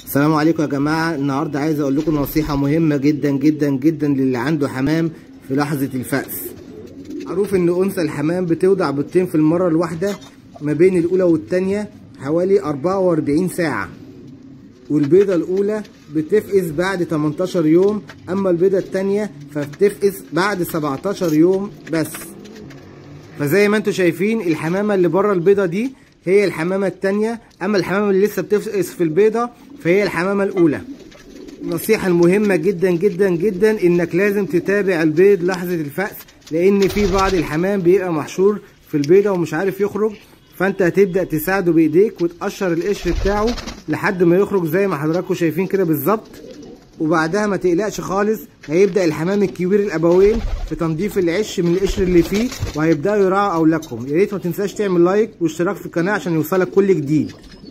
السلام عليكم يا جماعة النهاردة عايز اقول لكم نصيحة مهمة جدا جدا جدا للي عنده حمام في لحظة الفأس معروف ان انثى الحمام بتوضع بيضتين في المرة الواحدة ما بين الاولى والتانية حوالي 44 ساعة والبيضة الاولى بتفقس بعد 18 يوم اما البيضة التانية فبتفقس بعد 17 يوم بس فزي ما انتم شايفين الحمامة اللي بره البيضة دي هي الحمامة التانية اما الحمامة اللي لسه بتفقس في البيضة فهي الحمامة الاولى النصيحة المهمة جدا جدا جدا انك لازم تتابع البيض لحظة الفأس لان في بعض الحمام بيبقى محشور في البيضة ومش عارف يخرج فانت هتبدأ تساعده بايديك وتقشر القشر بتاعه لحد ما يخرج زي ما حضراتكم شايفين كده بالظبط وبعدها ما تقلقش خالص هيبدأ الحمام الكبير الابوين في تنظيف العش من القشر اللي فيه وهيبدأوا يرعوا اولادكم يا ريت ما تنساش تعمل لايك واشتراك في القناة عشان يوصلك كل جديد